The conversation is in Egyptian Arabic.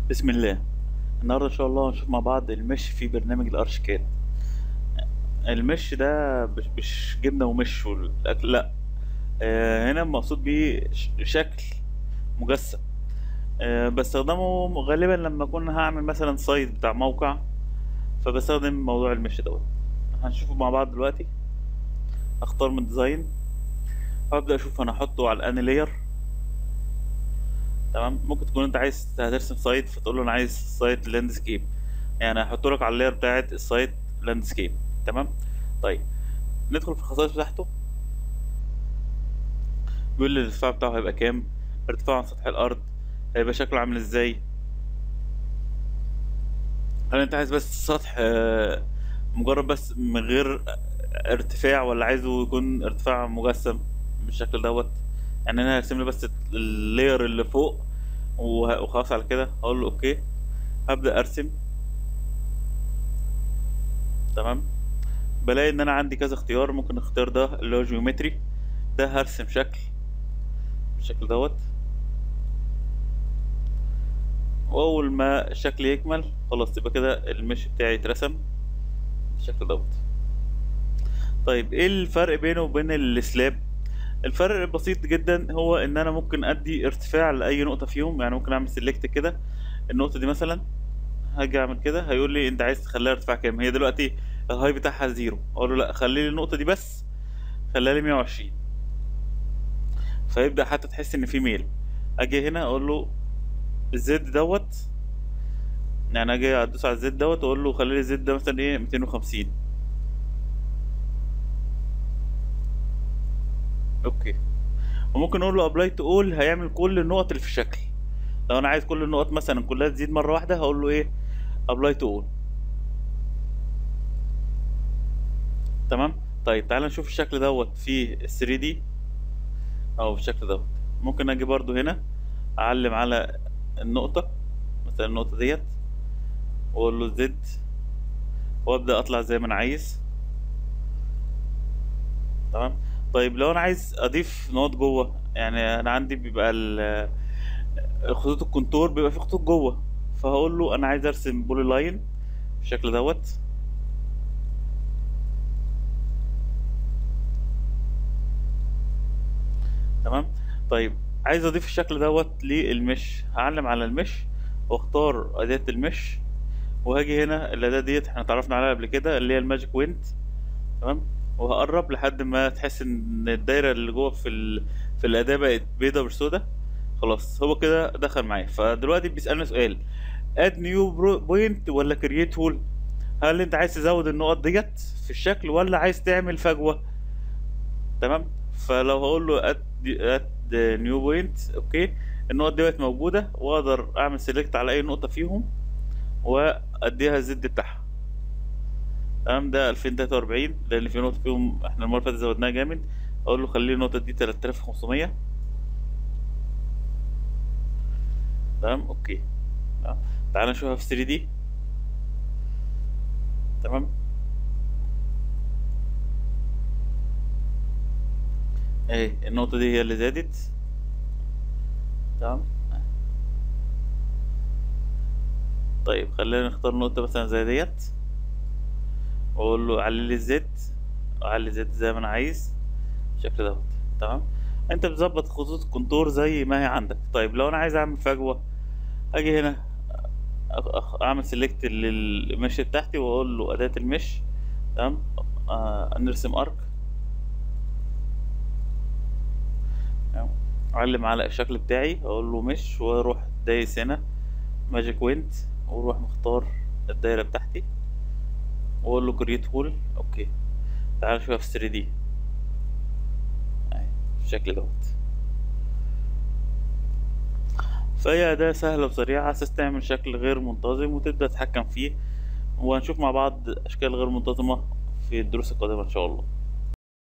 بسم الله النهارده ان شاء الله هنشوف مع بعض المش في برنامج الارشكاد المش ده مش مش جبنه ومش والاكل لا آه هنا المقصود بيه ش- شكل مجسم آه بستخدمه غالبا لما اكون هعمل مثلا سايت بتاع موقع فبستخدم موضوع المش دوت هنشوفه مع بعض دلوقتي اختار من ديزاين وابدا اشوف انا احطه على الان لاير تمام ممكن تكون انت عايز هترسم سايت فتقول له انا عايز سايت لاندسكيب يعني هحط لك على اللاير بتاعه السايت لاندسكيب تمام طيب ندخل في الخصائص بتاعته بيقول لي الارتفاع بتاعه هيبقى كام ارتفاعه عن سطح الارض هيبقى شكله عامل ازاي هل انت عايز بس سطح آه، مجرد بس من غير ارتفاع ولا عايزه يكون ارتفاع مجسم بالشكل دوت يعني انا هرسم لي بس اللاير اللي فوق وه- وخلاص على كده هقول له اوكي هبدأ ارسم تمام بلاقي ان انا عندي كذا اختيار ممكن الاختيار ده اللي هو جيومتري ده هرسم شكل بالشكل دوت واول ما الشكل يكمل خلاص يبقى كده المش بتاعي اترسم بالشكل دوت طيب ايه الفرق بينه وبين السلاب الفرق بسيط جدا هو ان انا ممكن ادي ارتفاع لاي نقطه فيهم يعني ممكن اعمل سيلكت كده النقطه دي مثلا هاجي اعمل كده هيقول لي انت عايز تخليها ارتفاع كام هي دلوقتي الهاي بتاعها زيرو اقول له لا خلي لي النقطه دي بس خليها لي 120 فيبدا حتى تحس ان في ميل اجي هنا اقول له الزد دوت يعني اجي ادوس على الزد دوت واقول له خلي لي الزد ده مثلا ايه 250 اوكي وممكن اقول له ابلاي تو اول هيعمل كل النقط اللي في الشكل لو انا عايز كل النقط مثلا كلها تزيد مره واحده هقول له ايه ابلاي تو اول تمام طيب تعال نشوف الشكل دوت في ال 3 دي او بالشكل دوت ممكن اجي برضو هنا اعلم على النقطه مثلا النقطه ديت واقول له زد وابدا اطلع زي ما انا عايز تمام طيب لو انا عايز اضيف نقط جوه يعني انا عندي بيبقى ال- خطوط الكونتور بيبقى في خطوط جوه فهقول له انا عايز ارسم بولي لاين بالشكل دوت تمام طيب عايز اضيف الشكل دوت للمش هعلم على المش واختار اداة المش وهاجي هنا الاداة ديت احنا اتعرفنا عليها قبل كده اللي هي الماجيك ويند تمام وهقرب لحد ما تحس ان الدايره اللي جوه في ال... في الاداه بقت بيضه مش سودا خلاص هو كده دخل معايا فدلوقتي بيسالني سؤال اد نيو بوينت ولا كرييت هول هل انت عايز تزود النقط ديت في الشكل ولا عايز تعمل فجوه تمام فلو هقول له اد اد نيو بوينت اوكي النقط ديت موجوده واقدر اعمل سيلكت على اي نقطه فيهم واديها الزد بتاعها تمام ده 2043 لان في نقطه فيهم احنا المره اللي فاتت زودناها جامد اقول له خلي النقطه دي 3500 تمام اوكي تمام. تعال نشوفها في 3 دي تمام اهي النقطه دي هي اللي زادت تمام طيب خلينا نختار نقطه مثلا زي ديت واقول له علي لي الزد اعلي زد زي ما انا عايز بالشكل دوت تمام انت بتظبط خطوط الكونتور زي ما هي عندك طيب لو انا عايز اعمل فجوه اجي هنا أخ- أخ- اعمل سيلكت للمش بتاعتي واقول له اداة المش تمام آه نرسم ارك تمام. اعلم على الشكل بتاعي اقول له مش واروح دايس هنا ماجيك ويند واروح مختار الدايره بتاعتي واقول له كريت هول اوكي تعال نشوفها في 3 دي اهي بالشكل دوت فهي أداة سهلة وسريعة أساس تعمل شكل غير منتظم وتبدأ تتحكم فيه وهنشوف مع بعض أشكال غير منتظمة في الدروس القادمة إن شاء الله